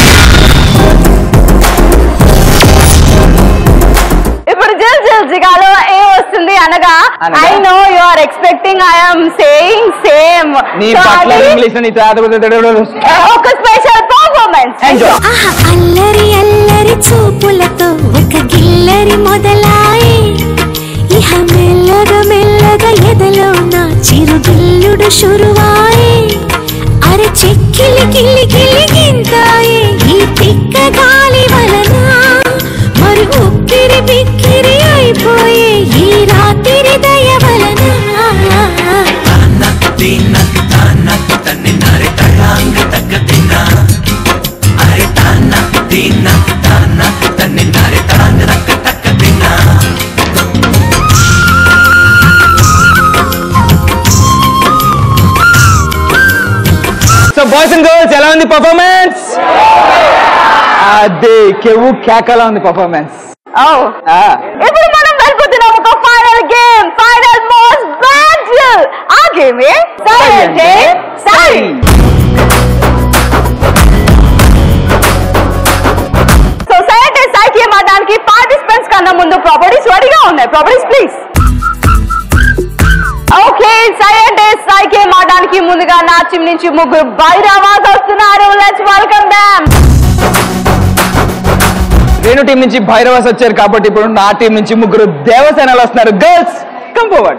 ఇప్పుడు జిల్ జిల్ జిగాలో ఏ వస్తుంది అనగా అనగా? I know you are expecting I'm saying same నీ పట్ల ఇంగ్లీష్ నీ ఒక స్పెషల్ పర్ఫార్మెన్స్ ఎంజాయ్ ఆహా అల్లరి అల్లరి చూపులతో ఒక గిల్లరి మొదలాయి ఇహ మెల్లగా మెల్లగా ఎదలో నా చిరుగిల్లుడు షురువాయి అరే చెక్కిలి గిల్లి గిల్లి గింతాయి ఈ తిక్క గాలి వలన మరి ఉక్కిరి బిక్కిరి అయిపోయే ఈ రాత్రి దయ వలన సో బాయ్స్ అండ్ గర్ల్స్ ఎలా ఉంది పర్ఫార్మెన్స్ అదే కెవ్వు కేకలా ఉంది పర్ఫార్మెన్స్ ఇప్పుడు మనం వెళ్ళిపోతున్నాం ఒక final game final most battle ఆ గేమ్ ఏ సై అంటే సై సో సై అంటే సై గేమ్ ఆడడానికి పార్టిసిపెంట్స్ కన్నా ముందు ప్రాపర్టీస్ రెడీగా ఉన్నాయి ప్రాపర్టీస్ ప్లీజ్ ఓకే సై అంటే సై గేమ్ ఆడడానికి ముందుగా నా టీం నుంచి ముగ్గురు బైరావాస్ వస్తున్నారు let's welcome them Renu team నుంచి భైరవాస్ వచ్చారు కాబట్టి ఇప్పుడు నా టీం నుంచి ముగ్గురు దేవసేనలు వస్తున్నారు గర్ల్స్ కమ్ ఫార్వర్డ్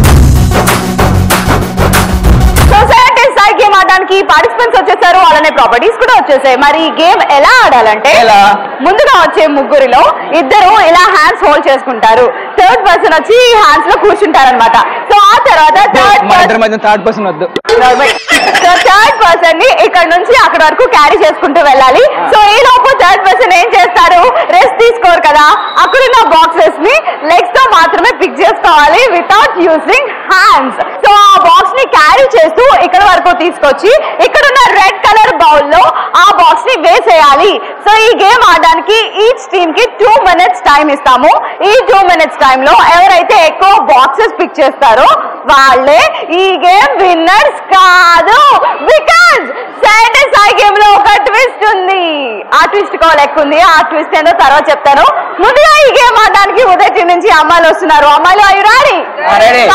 సొసైటీ సై గేమ్ ఆడడానికి పార్టిసిపెంట్స్ వచ్చేసారు అలానే ప్రాపర్టీస్ కూడా వచ్చేసాయి మరి ఈ గేమ్ ఎలా ఆడాలంటే ఎలా? ముందుగా వచ్చే ముగ్గురిలో ఇద్దరు ఇలా హ్యాండ్స్ హోల్డ్ చేసుకుంటారు థర్డ్ పర్సన్ వచ్చి హ్యాండ్స్ లో కూర్చుంటారు అనమాట సో ఆ తర్వాత థర్డ్ మా ఇద్దరి మధ్య థర్డ్ పర్సన్ వద్దు సో థర్డ్ పర్సన్ ని ఇక్కడ నుంచి అక్కడ వరకు క్యారీ చేసుకుంటూ వెళ్ళాలి సో ఈ లోపు థర్డ్ పర్సన్ ఏం చేస్తారు రెస్ట్ తీసుకోరు కదా అక్కడున్న బాక్సెస్ ని లెగ్స్ తో మాత్రమే పిక్ చేసుకోవాలి వితౌట్ యూజింగ్ హ్యాండ్స్ సో ఆ బాక్స్ ని క్యారీ చేస్తూ ఇక్కడ వరకు తీసుకొచ్చి ఇక్కడున్న రెడ్ కలర్ బౌల్ లో ఆ బాక్స్ ని వేసేయాలి సో ఈ గేమ్ ఆడడానికి ఈచ్ టీమ్ కి టూ మినిట్స్ టైం ఇస్తాము ఈ టూ మినిట్స్ టైం లో ఎవరైతే ఎక్కువ బాక్సెస్ పిక్ చేస్తారో వాళ్ళే ఈ గేమ్ విన్నర్స్ కాదు బికాజ్ సాండే సాయి గేమ్ లో ఒక ట్విస్ట్ ఉంది ఆ ట్విస్ట్ కో లెక్క ఉంది ఆ ట్విస్ట్ ఏందో తర్వాత చెప్తాను ముందుగా ఈ గేమ్ ఆడడానికి ఉదయ్ టీం నుంచి అమ్మాయిలు వస్తున్నారు అమ్మాయిలు అయ్యి రాడి Ready.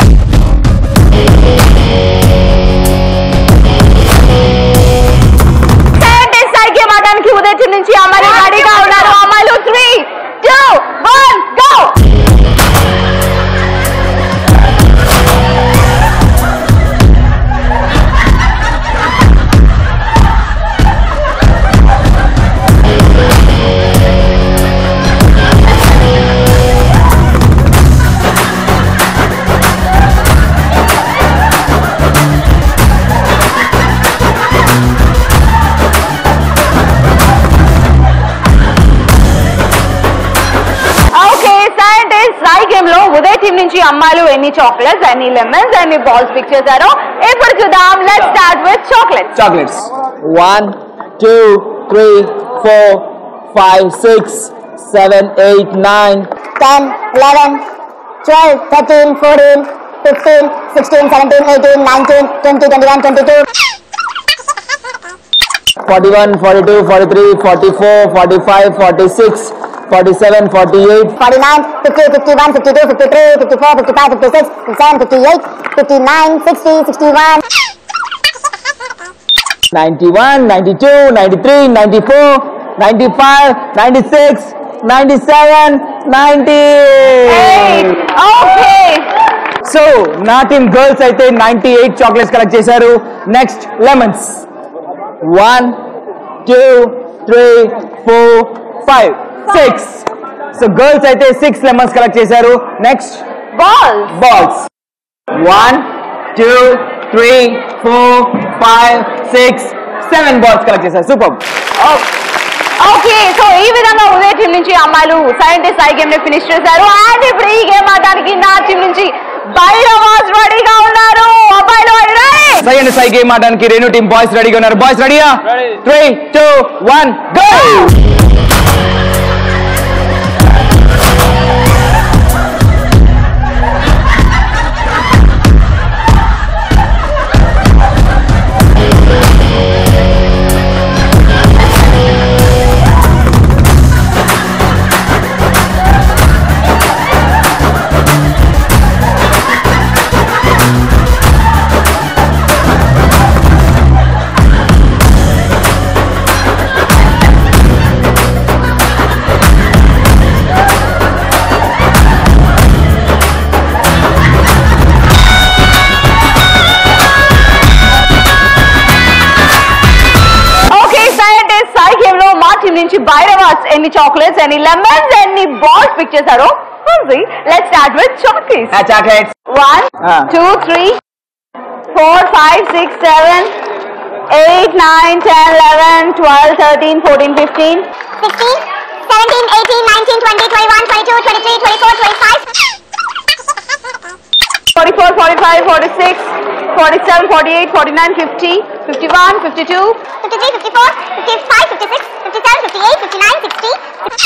సాండే సాయి గేమ్ ఆడడానికి ఉదయ్ టీం నుంచి అమ్మాయిలు రెడీగా ఉన్నారు అమ్మాయిలు three two one go okay సాయంటే సాయి గేమ్ లో ఉదయ్ టీం నుంచి అమ్మాయిలు ఎన్ని చాక్లెట్స్ ఎన్ని లెమన్స్ ఎన్ని బాల్స్ పిక్ చేశారో ఇప్పుడు చూద్దాం let start with chocolates chocolates one two three four five six seven eight nine 10, 11, 12, 13, 14, 15, 16, 17, 18, 19, 20, 21, 22. Forty one forty two forty three forty four forty five forty six forty seven forty eight 49, 50, 51, 52, 53, 54, 55, 56, 57, 58, 59, 60, 61. ninety one, ninety two, ninety three, ninety four, ninety five, ninety six, ninety seven, ninety. Okay so నా team girls అయితే ninety eight chocolates collect చేశారు next lemons one two three four five six so girls అయితే six lemons collect చేశారు next balls balls. One, two, three, four, five, six, seven balls collect చేశారు super okay so ఈ విధంగా Uday team నుంచి అమ్మాయిలు సైంటిస్ట్ ఐ గేమ్ ని ఫినిష్ చేశారు అండ్ ఇప్పుడు ఈ గేమ్ ఆడడానికి నా టీం నుంచి భైరవాస్ రెడీగా ఉన్నారు అబ్బాయిలు are you ready? సై అండ్ సై గేమ్ ఆడడానికి రేణు టీం బాయ్స్ రెడీగా ఉన్నారు బాయ్స్ రెడీయా three two one go okay సైంటిస్ట్ సై గేమ్ లో మా టీం నుంచి భైరవాస్ ఎన్ని చాక్లెట్స్ ఎన్ని లెమన్స్ ఎన్ని బాల్స్ పిక్ చేశారో let start with chocolates chocolates One, Ah. two, three, four, five, six, seven, eight, nine, ten, eleven, twelve, thirteen, fourteen, fifteen. 16, 17, 18, 19, 20, 21, 22, 23, 24, 25. 44, 45, 46, 47, 48, 49, 50, 51, 52, 53, 54, 55, 56, 57, 58, 59, 60.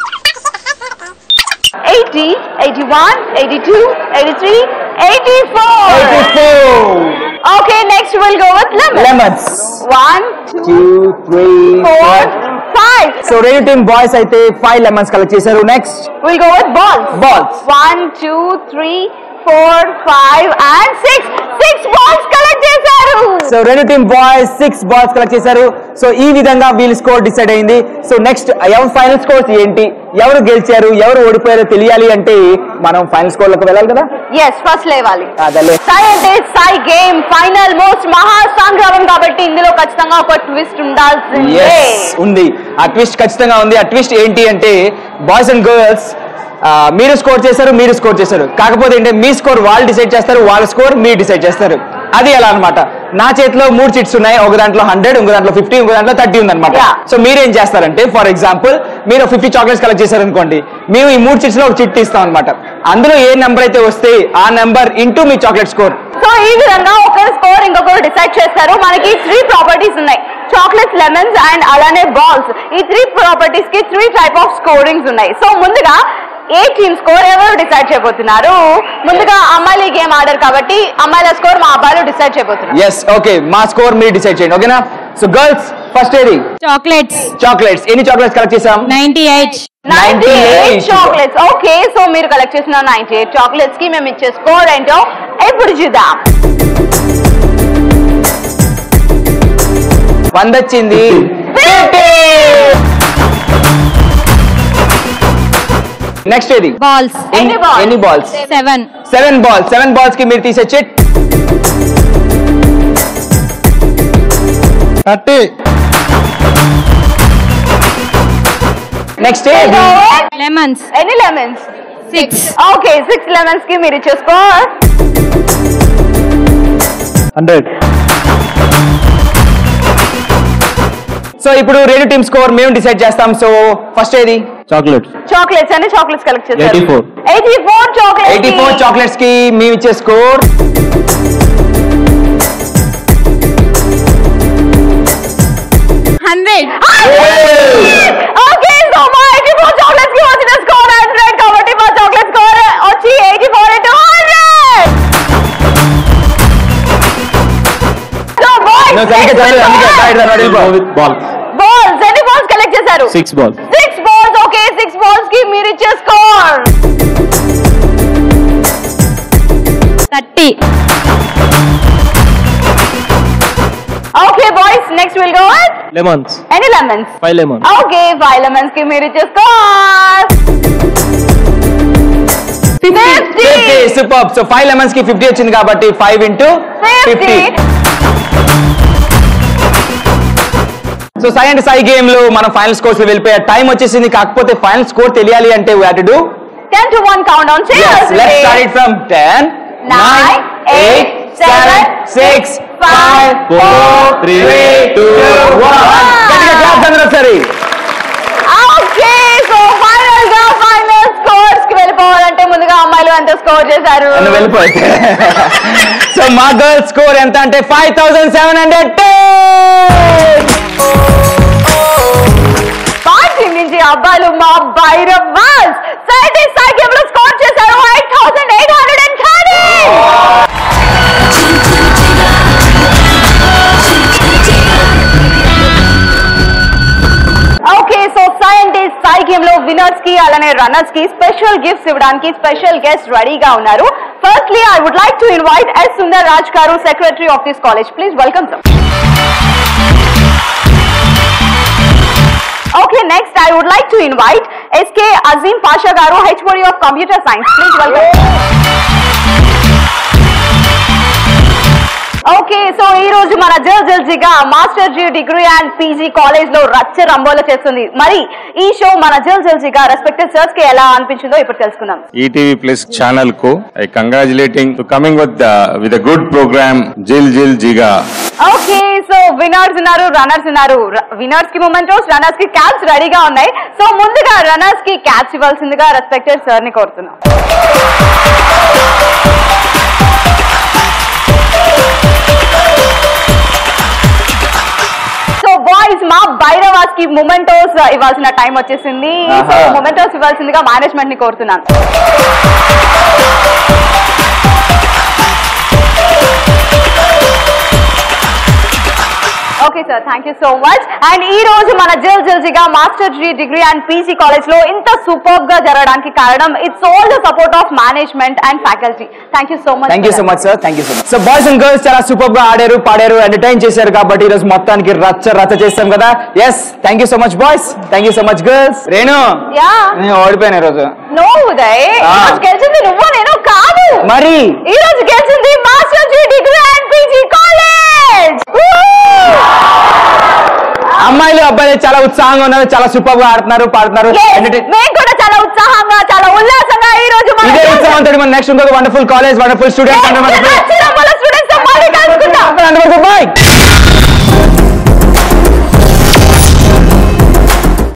80, 81, 82, 83, 84. Okay, next we'll go with lemon. Lemons One, two, two three four, five. So Renu team boys అయితే five lemons collect చేశారు next We'll go with balls. Balls. One, two, three, four, five, and six. Six balls collect చేశారు. So రెండు team boys six balls collect చేశారు so ఈ విధంగా వీళ్ళ score decide అయింది so next ఎవరు ఫైనల్ స్కోర్స్ ఏంటి ఎవరు గెలిచారు ఎవరు ఓడిపోయారో తెలియాలి అంటే మనం ఫైనల్ స్కోర్ లకు వెళ్ళాలి కదా Yes, first లేవాలి. అదలే సై అంటే సై గేమ్ ఫైనల్ మోస్ట్ మహా సంగ్రామం కాబట్టి ఇందులో ఖచ్చితంగా ఒక ట్విస్ట్ ఉండాల్సిందే ఎస్ ఉంది ఆ ట్విస్ట్ ఖచ్చితంగా ఉంది ఆ ట్విస్ట్ ఏంటి అంటే బాయ్స్ అండ్ గర్ల్స్ మీరు స్కోర్ చేశారు మీరు స్కోర్ చేశారు కాకపోతే ఏంటంటే మీ స్కోర్ వాళ్ళు డిసైడ్ చేస్తారు వాళ్ళ స్కోర్ మీరు డిసైడ్ చేస్తారు అది ఎలా అన్నమాట నా చేతిలో మూడు చిట్స్ ఉన్నాయి ఒక దాంట్లో హండ్రెడ్ ఇంకో దాంట్లో ఫిఫ్టీ ఇంకో దాంట్లో థర్టీ ఉందన్నమాట Yeah. సో మీరేం చేస్తారంటే ఫర్ ఎగ్జాంపుల్ మీరు ఫిఫ్టీ చాక్లెట్స్ కలెక్ట్ చేశారు అనుకోండి మేము ఈ మూడు చిట్స్ లో ఒక చిట్ ఇస్తాం అనమాట అందులో ఏ నెంబర్ అయితే వస్తే ఆ నెంబర్ ఇంటూ మీ చాక్లెట్ స్కోర్ సో ఈ విధంగా ఒకరి స్కోర్ ఇంకొకరు డిసైడ్ చేస్తారు మనకి త్రీ ప్రాపర్టీస్ ఉన్నాయి చాక్లెట్స్ లెమన్స్ అండ్ అలానే బాల్స్ ఈ త్రీ ప్రాపర్టీస్ కి త్రీ టైప్ ఆఫ్ స్కోరింగ్స్ ఉన్నాయి సో ముందుగా ఏ టీమ్ స్కోర్ ఎవరు డిసైడ్ చేయబోతున్నారు ముందుగా అమ్మాయిలు ఈ గేమ్ ఆడారు కాబట్టి అమ్మాయిల స్కోర్ మా అబ్బాయిలు డిసైడ్ చేయబోతున్నారు ఎస్ ఓకే మా స్కోర్ మీరు డిసైడ్ చేయండి ఓకేనా సో గర్ల్స్ ఫస్ట్ ఏది చాక్లెట్స్ చాక్లెట్స్ ఎన్ని చాక్లెట్స్ కలెక్ట్ చేసాం ninety eight ninety 98 eight chocolates okay so మీరు కలెక్ట్ చేసిన నైన్టీ ఎయిట్ చాక్లెట్స్ కి మేము ఇచ్చే స్కోర్ ఏంటో ఎప్పుడు చూద్దాం వంద వచ్చింది నెక్స్ట్ ఏది బాల్స్ ఎన్ని balls? ఎన్ని balls seven seven balls seven balls కి మీరు తీసే చిట్ థర్టీ నెక్స్ట్ ఏది లెమన్స్ ఎన్ని lemons six okay six lemons కి మీరు ఇచ్చే స్కోర్ హండ్రెడ్ సో ఇప్పుడు రెండు టీమ్ స్కోర్ మేము డిసైడ్ చేస్తాం సో ఫస్ట్ ఏది చాక్లెట్స్ చాక్లెట్స్ అన్ని చాక్లెట్స్ కలెక్ట్ చేశారు 84. Eighty four chocolates eighty four chocolates కి మేము ఇచ్చే స్కోర్ హండ్రెడ్ ఓకే సో మా ఎయిటీ ఫోర్ చాక్లెట్స్ కి వచ్చిన స్కోర్ హండ్రెడ్ కాబట్టి మా చాక్లెట్ స్కోర్ వచ్చి eighty four into hundred so నువ్వు సరిగ్గా చదవలేదు, అందుకే side దాన్ని వదిలిపో. బాల్ బాల్స్ ఎన్ని బాల్స్ కలెక్ట్ చేశారు six ball six balls okay six balls కి మీరు ఇచ్చే score thirty okay boys next will go with lemons ఎనీ lemons five lemon okay five lemons కి మీరు ఇచ్చే score fifty super so five lemons కి ఫిఫ్టీ వచ్చింది కాబట్టి five into fifty fifty so సై అండ్ సై గేమ్ లో మనం ఫైనల్ స్కోర్స్ వెళ్ళిపోయే టైం వచ్చేసింది కాకపోతే ఫైనల్ స్కోర్ తెలియాలి అంటే we have to do ten to one count down Yes, let's start it from 10, 9, 8, 7, 6, 5, 4, 3, 2, 1. గట్టిగా claps అందరూ ఒకసారి. ఓకే సో ఫైవ్ స్కోర్ చేశారు నువ్వు వెళ్ళిపోతే సో మా గర్ల్ స్కోర్ ఎంత అంటే five thousand seven hundred party నుంచి అబ్బాయిలు మా భైరవాస్ సైటీ సైకిల్ స్కోర్ చేశారు eight thousand eight hundred and thirty okay so సైంటిస్ట్ సాయి గేమ్ లో విన్నర్స్ కి అలానే రన్నర్స్ కి స్పెషల్ గిఫ్ట్స్ ఇవ్వడానికి స్పెషల్ గెస్ట్ రెడీగా ఉన్నారు firstly I would like to invite S Sundar Raj గారు secretary of this college please welcome sir Okay, next I would like to invite SK Azim Pasha Garu, HOD of Computer Science. Please welcome. Okay so ఈ రోజు మన జల్ జల్ జిగా master G degree and PG college లో రచ్చ రంబోలో చేస్తుంది మరి ఈ షో మన జల్ జల్ జిగా రెస్పెక్టెడ్ సర్స్ కి ఎలా అనిపించిందో ఇప్పుడు తెలుసుకుందాం ఈటీవీ ప్లస్ ఛానల్ కు I congratulating to coming with with good programme జిల్ జిల్ జిగా ఓకే సో విన్నర్స్ ఉన్నారు రన్నర్స్ ఉన్నారు విన్నర్స్ కి మూమెంటోస్ రన్నర్స్ కి క్యాప్స్ రెడీగా ఉన్నాయి సో ముందుగా రన్నర్స్ కి క్యాప్స్ ఇవ్వాల్సిందిగా రెస్పెక్టెడ్ సార్ ని కోరుతున్నాం సో బాయ్స్ మా భైరవాస్ కి మొమెంటోస్ ఇవ్వాల్సిన టైం వచ్చేసింది సో ఆహా. మొమెంటోస్ ఇవ్వాల్సిందిగా మేనేజ్మెంట్ ని కోరుతున్నాను okay sir thank you so much and ఈ రోజు మన జిల్ జిల్జిగా master degree degree and PG college లో ఇంత సూపర్ గా జరగడానికి కారణం it's all the support of management and faculty thank you so much thank you so much sir thank you so much so boys and girls చాలా super గా ఆడారు పాడారు entertain చేశారు కాబట్టి ఈ రోజు మొత్తానికి రచ్చ రచ్చ చేస్తాం కదా yes thank you so much boys thank you so much girls Renu యా నేను ఓడిపోయాను ఈ రోజు నో ఉదయ్ ఈ ఆ. రోజు గెలిచింది నువ్వు నేను కాదు మరి ఈ రోజు గెలిచింది master G degree and PG college అమ్మాయిలు అబ్బాయిలు చాలా ఉత్సాహంగా ఉన్నారు చాలా సూపర్ గా ఆడుతున్నారు పాడుతున్నారు Entertain- మేము కూడా చాలా ఉత్సాహంగా చాలా ఉల్లాసంగా ఈ రోజు మన ఇదే ఉత్సాహంతో మన నెక్స్ట్ ఇంకొక wonderful college wonderful students students మళ్ళీ కలుసుకుందాం బాయ్